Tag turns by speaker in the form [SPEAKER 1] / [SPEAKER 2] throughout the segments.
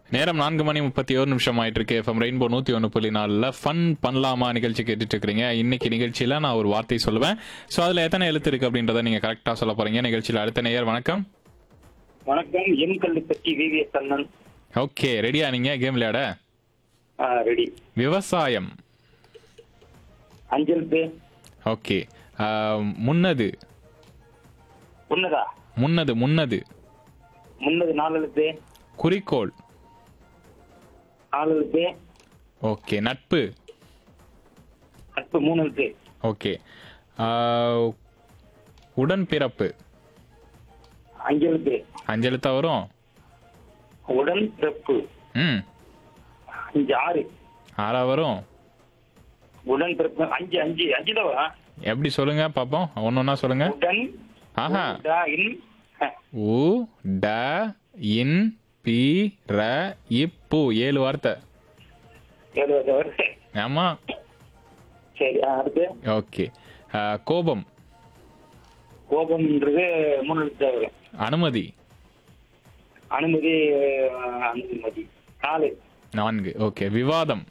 [SPEAKER 1] நேரம் நான்கு மணி முப்பத்தி ஒரு நிமிஷம் ஆயிட்டு இருக்கு எஃப்எம் ரெயின்போ நூத்தி ஒன்று புள்ளி நாலுல ஃபன் பண்ணலாமா நிகழ்ச்சி கேட்டுட்டு இருக்கிறீங்க இன்னைக்கு நிகழ்ச்சியில நான் ஒரு வார்த்தை சொல்லுவேன் ஸோ அதுல எத்தனை எழுத்து இருக்கு அப்படின்றத நீங்க கரெக்டா சொல்ல போறீங்க நிகழ்ச்சியில அடுத்த நேயர் வணக்கம்
[SPEAKER 2] வணக்கம் எம் கல்லுப்பட்டி விவிஎஸ் அண்ணன்
[SPEAKER 1] ஓகே ரெடியா நீங்க கேம் விளையாட
[SPEAKER 2] ரெடி
[SPEAKER 1] விவசாயம்
[SPEAKER 2] அஞ்சல் பே
[SPEAKER 1] ஓகே முன்னது
[SPEAKER 2] உன்னதா
[SPEAKER 1] முன்னது முன்னது
[SPEAKER 2] முன்னது நாலு எழுத்து
[SPEAKER 1] குறிக்கோள்
[SPEAKER 2] நாலு எழுத்து
[SPEAKER 1] ஓகே நட்பு
[SPEAKER 2] நட்பு மூணு எழுத்து
[SPEAKER 1] ஓகே உடன்பிறப்பு
[SPEAKER 2] அஞ்சு எழுத்து
[SPEAKER 1] அஞ்சு எழுத்தா வரும்
[SPEAKER 2] உடன் பிறப்பு
[SPEAKER 1] ம்
[SPEAKER 2] அஞ்சு ஆறு
[SPEAKER 1] ஆறா வரும்
[SPEAKER 2] உடன் பிறப்பு அஞ்சு அஞ்சு அஞ்சு தான் வரும்.
[SPEAKER 1] எப்படி சொல்லுங்க பாப்போம் ஒன்னு ஒன்னா சொல்லுங்க
[SPEAKER 2] உடன்
[SPEAKER 1] ஆஹா
[SPEAKER 2] உடா, இன், அ,
[SPEAKER 1] உ ட இன் பி ர இப்பு ஏழு வார்த்தை
[SPEAKER 2] ஏழு வருது வருது
[SPEAKER 1] ஆமா
[SPEAKER 2] சரி ஆ, அடுத்து
[SPEAKER 1] ஓகே கோபம்
[SPEAKER 2] கோபம்ன்றது மூணு எழுத்து தான் வரும்
[SPEAKER 1] அனுமதி
[SPEAKER 2] அனுமதி அஹ், அனுமதி நாலு
[SPEAKER 1] நான்கு ஓகே விவாதம்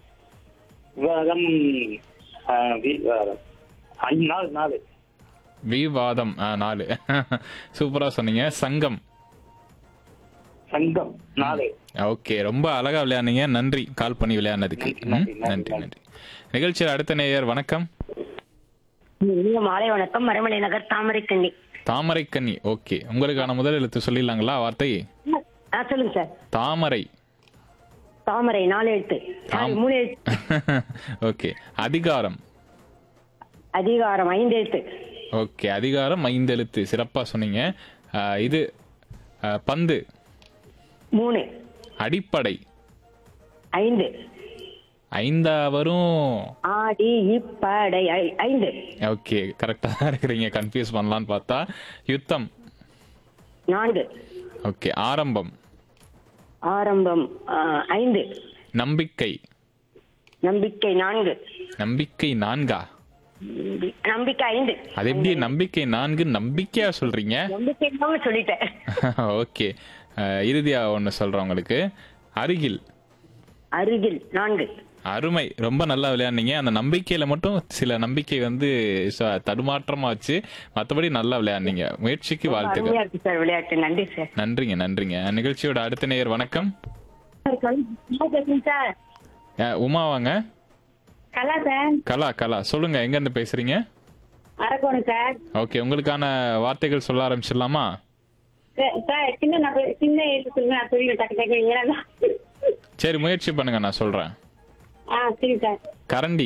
[SPEAKER 2] விவாதம் அஹ், விவாதம் அஞ்சு நாலு நாலு
[SPEAKER 1] விவாதம் ஆ, நாலு சூப்பரா சொன்னீங்க சங்கம்
[SPEAKER 2] சங்கம் நாலு
[SPEAKER 1] ஓகே ரொம்ப அழகா விளையாடுனீங்க நன்றி கால் பண்ணி விளையாடினதுக்கு ம்,
[SPEAKER 2] நன்றி, நன்றி,
[SPEAKER 1] நன்றி நன்றி நிகழ்ச்சியில் அடுத்த நேயர் வணக்கம்
[SPEAKER 3] இனிய மாலை வணக்கம் மரமலை நகர் தாமரைக்கண்ணி
[SPEAKER 1] தாமரை கன்னி ஓகே உங்களுக்கான முதல் எழுத்து சொல்லிடலாங்களா வார்த்தை
[SPEAKER 3] ஆ சொல்லுங்க சார்
[SPEAKER 1] தாமரை
[SPEAKER 3] தாமரை நாலு எழுத்து சாரி,
[SPEAKER 1] தாம்-
[SPEAKER 3] மூணு எழுத்து
[SPEAKER 1] ஓகே அதிகாரம்
[SPEAKER 3] அதிகாரம் ஐந்து எழுத்து
[SPEAKER 1] ஓகே அதிகாரம் ஐந்து எழுத்து சிறப்பா சொன்னீங்க ஆ, இது ஆ, பந்து
[SPEAKER 3] மூணு
[SPEAKER 1] அடிப்படை
[SPEAKER 3] ஐந்து
[SPEAKER 1] ஐந்தா வரும்
[SPEAKER 3] ஆடி இப்படை ஐ- ஐந்து
[SPEAKER 1] ஓகே கரெக்டா தான் இருக்கிறீங்க கன்ஃபியூஸ் பண்ணலான்னு பார்த்தா யுத்தம்
[SPEAKER 3] நான்கு
[SPEAKER 1] ஓகே ஆரம்பம்
[SPEAKER 3] ஆரம்பம் ஆ, ஐந்து
[SPEAKER 1] நம்பிக்கை
[SPEAKER 3] நம்பிக்கை நான்கு
[SPEAKER 1] நம்பிக்கை நான்கா
[SPEAKER 3] நம்பி- நம்பிக்கை ஐந்து
[SPEAKER 1] அது எப்படி நம்பிக்கை நான்கு நம்பிக்கையா சொல்றீங்க
[SPEAKER 3] நம்பிக்கை இல்லாம சொல்லிட்டேன்
[SPEAKER 1] ஓகே அஹ், இறுதியா ஒன்னு சொல்றேன் உங்களுக்கு அருகில்
[SPEAKER 3] அருகில் நான்கு
[SPEAKER 1] அருமை ரொம்ப நல்லா விளையாடுனீங்க அந்த நம்பிக்கையில மட்டும் சில நம்பிக்கை வந்து ச- தடுமாற்றமாச்சு மற்றபடி நல்லா விளையாடுனீங்க முயற்சிக்கு வாழ்த்துக்கள்
[SPEAKER 3] அருமையா இருக்கு சார் விளையாட்டு நன்றி சார்
[SPEAKER 1] நன்றிங்க நன்றிங்க நிகழ்ச்சியோட அடுத்த நேயர் வணக்கம்
[SPEAKER 3] சார்
[SPEAKER 1] அஹ், உமா வாங்க
[SPEAKER 3] கலா சார்
[SPEAKER 1] கலா கலா சொல்லுங்க எங்க இருந்து பேசுறீங்க
[SPEAKER 3] அரக்கோணம் சார்
[SPEAKER 1] ஓகே உங்களுக்கான வார்த்தைகள் சொல்ல ஆரம்பிச்சிடலாமா
[SPEAKER 3] சார் சின்ன நபர் சின்ன எழுத்து சொல்லுங்க நான் சொல்லிடுவேன் டக்கு டக்கு ஏன்னா
[SPEAKER 1] சரி முயற்சி பண்ணுங்க நான் சொல்றேன்
[SPEAKER 3] ஆ சரி சார்
[SPEAKER 1] கரண்டி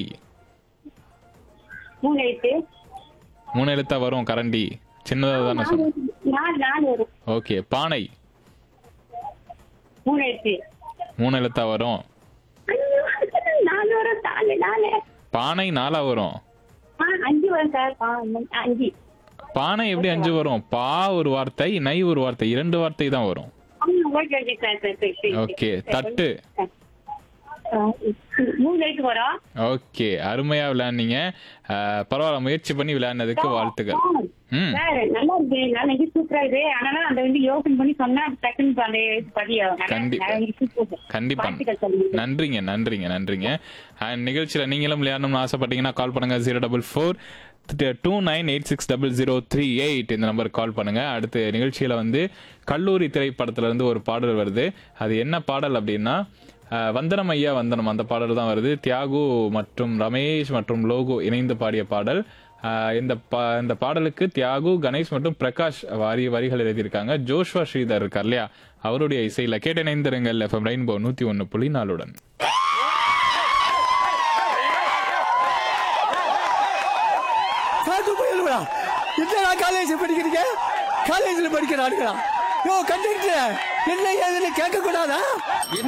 [SPEAKER 3] மூணு எழுத்து
[SPEAKER 1] மூணு எழுத்தா வரும் கரண்டி சின்னதா தானே
[SPEAKER 3] நாலு
[SPEAKER 1] சொல்றேன்
[SPEAKER 3] எழுத்து. நாலு நாலு வரும்
[SPEAKER 1] ஓகே பானை
[SPEAKER 3] மூணு எழுத்து
[SPEAKER 1] மூணு எழுத்தா வரும்
[SPEAKER 3] ஐயோ, நாலு வரும் நாலு நாலு
[SPEAKER 1] பானை நாலா வரும்
[SPEAKER 3] ஆ அஞ்சு வரும் சார் ஆ, அஞ்சு
[SPEAKER 1] பானை எப்படி அஞ்சு வரும் பா ஒரு வார்த்தை நை ஒரு வார்த்தை இரண்டு வார்த்தை தான் வரும்
[SPEAKER 3] ஆ, ஓகே ஓகே சார் சரி சரி சரி
[SPEAKER 1] ஓகே தட்டு
[SPEAKER 3] ஆ, மூணு எழுத்து வரும்
[SPEAKER 1] ஓகே அருமையா விளையாடுனீங்க அஹ், பரவாயில்ல முயற்சி பண்ணி விளையாடினதுக்கு வாழ்த்துக்கள் ம்
[SPEAKER 3] சார் நல்லா இருக்கு நல்லா இது சூப்பரா இது ஆனா அந்த வந்து யோசனை பண்ணி சொன்னா டக்குன்னு அந்த எழுத்து பதியும் நல்லா-
[SPEAKER 1] கண்டிப்பா.
[SPEAKER 3] நல்லா இருக்கு, சூப்பர்.
[SPEAKER 1] கண்டிப்பா
[SPEAKER 3] வாழ்த்துக்கள் சொல்லுங்க
[SPEAKER 1] நன்றிங்க நன்றிங்க நன்றிங்க அண்ட் நிகழ்ச்சியில் நீங்களும் விளையாடணும்னு ஆசைப்பட்டீங்கன்னா கால் பண்ணுங்க zero double four two nine eight six double zero three eight இந்த நம்பருக்கு கால் பண்ணுங்க அடுத்து நிகழ்ச்சியில் வந்து கல்லூரி திரைப்படத்துல இருந்து ஒரு பாடல் வருது அது என்ன பாடல் அப்படின்னா அஹ், வந்தனம் ஐயா வந்தனம் அந்த பாடல் தான் வருது தியாகு மற்றும் ரமேஷ் மற்றும் லோகோ இணைந்து பாடிய பாடல் அஹ், இந்த பா இந்த பாடலுக்கு தியாகு கணேஷ் மற்றும் பிரகாஷ் வாரி வரிகள் எழுதியிருக்காங்க ஜோஷ்வா ஸ்ரீதர் இருக்கார் இல்லையா அவருடைய இசையில கேட்டு இணைந்திருங்கள் எஃப்எம் ரெயின்போ நூத்தி ஒன்னு புள்ளி நாலுடன்
[SPEAKER 4] காட்டு போயிடுவா என்னடா காலேஜ் படிக்கிறீங்க காலேஜில் படிக்கிறானுங்களா யோ கண்டிக்கிட்டு என்ன ஏதுன்னு கேட்க கூடாதா